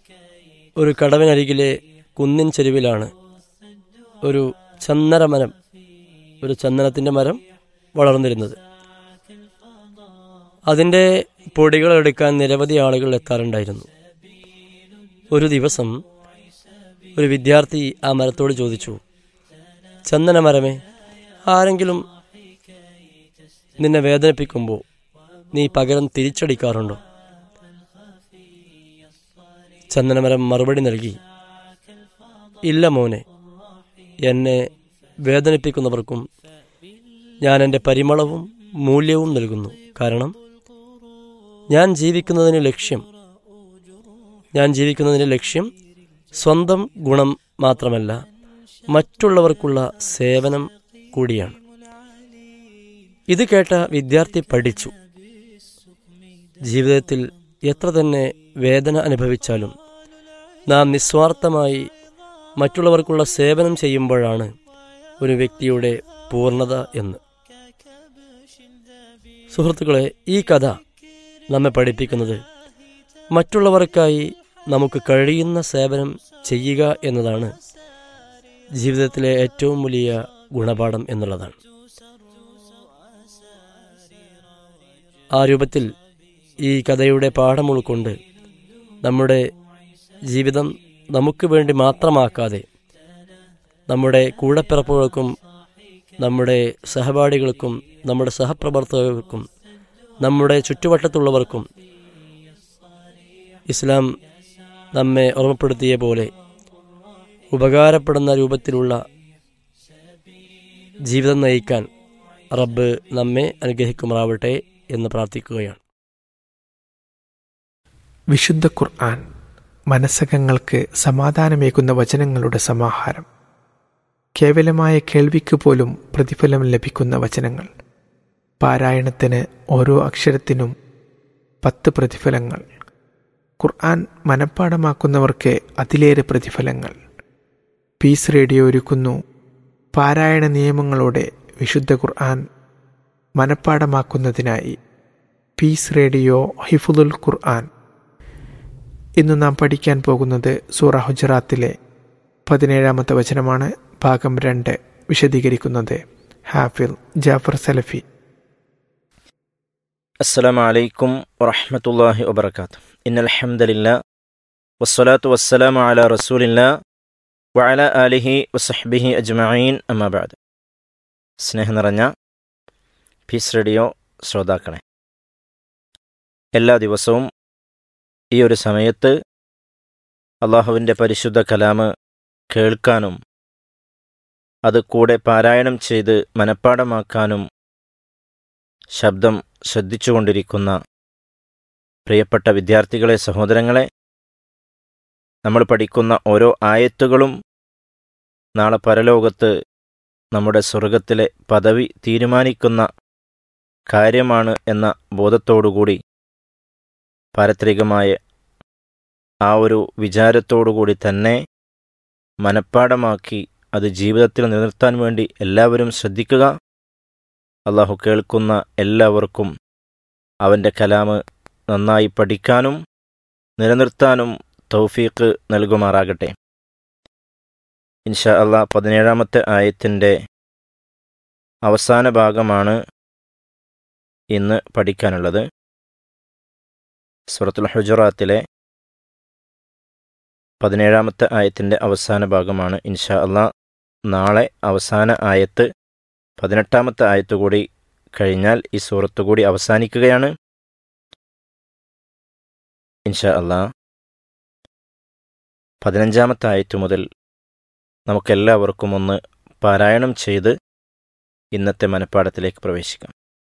ഒരു കടവിനരികിലെ കുന്നിൻ ചെരുവിലാണ് ഒരു ചന്ദന മരം ഒരു ചന്ദനത്തിൻ്റെ മരം വളർന്നിരുന്നത് അതിൻ്റെ പൊടികൾ എടുക്കാൻ നിരവധി ആളുകൾ എത്താറുണ്ടായിരുന്നു ഒരു ദിവസം ഒരു വിദ്യാർത്ഥി ആ മരത്തോട് ചോദിച്ചു ചന്ദന മരമേ ആരെങ്കിലും നിന്നെ വേദനിപ്പിക്കുമ്പോൾ നീ പകരം തിരിച്ചടിക്കാറുണ്ടോ ചന്ദനമരം മറുപടി നൽകി ഇല്ല മോനെ എന്നെ വേദനിപ്പിക്കുന്നവർക്കും ഞാൻ എൻ്റെ പരിമളവും മൂല്യവും നൽകുന്നു കാരണം ഞാൻ ജീവിക്കുന്നതിന് ലക്ഷ്യം ഞാൻ ജീവിക്കുന്നതിന് ലക്ഷ്യം സ്വന്തം ഗുണം മാത്രമല്ല മറ്റുള്ളവർക്കുള്ള സേവനം കൂടിയാണ് ഇത് കേട്ട വിദ്യാർത്ഥി പഠിച്ചു ജീവിതത്തിൽ എത്ര തന്നെ വേദന അനുഭവിച്ചാലും നാം നിസ്വാർത്ഥമായി മറ്റുള്ളവർക്കുള്ള സേവനം ചെയ്യുമ്പോഴാണ് ഒരു വ്യക്തിയുടെ പൂർണ്ണത എന്ന് സുഹൃത്തുക്കളെ ഈ കഥ നമ്മെ പഠിപ്പിക്കുന്നത് മറ്റുള്ളവർക്കായി നമുക്ക് കഴിയുന്ന സേവനം ചെയ്യുക എന്നതാണ് ജീവിതത്തിലെ ഏറ്റവും വലിയ ഗുണപാഠം എന്നുള്ളതാണ് ആ രൂപത്തിൽ ഈ കഥയുടെ പാഠം ഉൾക്കൊണ്ട് നമ്മുടെ ജീവിതം നമുക്ക് വേണ്ടി മാത്രമാക്കാതെ നമ്മുടെ കൂടപ്പിറപ്പുകൾക്കും നമ്മുടെ സഹപാഠികൾക്കും നമ്മുടെ സഹപ്രവർത്തകർക്കും നമ്മുടെ ചുറ്റുവട്ടത്തുള്ളവർക്കും ഇസ്ലാം നമ്മെ ഓർമ്മപ്പെടുത്തിയ പോലെ ഉപകാരപ്പെടുന്ന രൂപത്തിലുള്ള ജീവിതം നയിക്കാൻ റബ്ബ് നമ്മെ അനുഗ്രഹിക്കുമാറാവട്ടെ എന്ന് പ്രാർത്ഥിക്കുകയാണ് വിശുദ്ധ ഖുർആൻ മനസ്സകങ്ങൾക്ക് സമാധാനമേകുന്ന വചനങ്ങളുടെ സമാഹാരം കേവലമായ കേൾവിക്ക് പോലും പ്രതിഫലം ലഭിക്കുന്ന വചനങ്ങൾ പാരായണത്തിന് ഓരോ അക്ഷരത്തിനും പത്ത് പ്രതിഫലങ്ങൾ ഖുർആൻ മനഃപ്പാടമാക്കുന്നവർക്ക് അതിലേറെ പ്രതിഫലങ്ങൾ പീസ് റേഡിയോ ഒരുക്കുന്നു പാരായണ നിയമങ്ങളോടെ വിശുദ്ധ ഖുർആൻ മനഃപ്പാടമാക്കുന്നതിനായി പീസ് റേഡിയോ ഹിഫുദുൽ ഖുർആൻ ഇന്ന് നാം പഠിക്കാൻ പോകുന്നത് സൂറ ഹുജറാത്തിലെ പതിനേഴാമത്തെ വചനമാണ് ഭാഗം രണ്ട് വിശദീകരിക്കുന്നത് ഹാഫിൽ ജാഫർ സലഫി السلام عليكم ورحمة الله وبركاته إن الحمد لله والصلاة والسلام على رسول الله وعلى آله وصحبه أجمعين أما بعد സ്നേഹം നിറഞ്ഞ പീസ് റേഡിയോ ശ്രോതാക്കളെ എല്ലാ ദിവസവും ഈ ഒരു സമയത്ത് അള്ളാഹുവിൻ്റെ പരിശുദ്ധ കലാമ് കേൾക്കാനും അത് കൂടെ പാരായണം ചെയ്ത് മനഃപ്പാടമാക്കാനും ശബ്ദം ശ്രദ്ധിച്ചുകൊണ്ടിരിക്കുന്ന പ്രിയപ്പെട്ട വിദ്യാർത്ഥികളെ സഹോദരങ്ങളെ നമ്മൾ പഠിക്കുന്ന ഓരോ ആയത്തുകളും നാളെ പരലോകത്ത് നമ്മുടെ സ്വർഗത്തിലെ പദവി തീരുമാനിക്കുന്ന കാര്യമാണ് എന്ന ബോധത്തോടുകൂടി പാരത്രികമായ ആ ഒരു വിചാരത്തോടുകൂടി തന്നെ മനഃപ്പാടമാക്കി അത് ജീവിതത്തിൽ നിലനിർത്താൻ വേണ്ടി എല്ലാവരും ശ്രദ്ധിക്കുക അള്ളാഹു കേൾക്കുന്ന എല്ലാവർക്കും അവൻ്റെ കലാമ് നന്നായി പഠിക്കാനും നിലനിർത്താനും തൗഫീഖ് നൽകുമാറാകട്ടെ ഇൻഷാ അള്ളാ പതിനേഴാമത്തെ ആയത്തിൻ്റെ അവസാന ഭാഗമാണ് ഇന്ന് പഠിക്കാനുള്ളത് സുറത്തുൽ ഹുജറാത്തിലെ പതിനേഴാമത്തെ ആയത്തിൻ്റെ അവസാന ഭാഗമാണ് ഇൻഷാ അള്ളാ നാളെ അവസാന ആയത്ത് പതിനെട്ടാമത്തെ ആയത്ത് കൂടി കഴിഞ്ഞാൽ ഈ സൂറത്ത് കൂടി അവസാനിക്കുകയാണ് ഇൻഷാ അള്ളാ പതിനഞ്ചാമത്തെ ആയത്ത് മുതൽ നമുക്കെല്ലാവർക്കും ഒന്ന് പാരായണം ചെയ്ത് ഇന്നത്തെ മനപ്പാടത്തിലേക്ക് പ്രവേശിക്കാം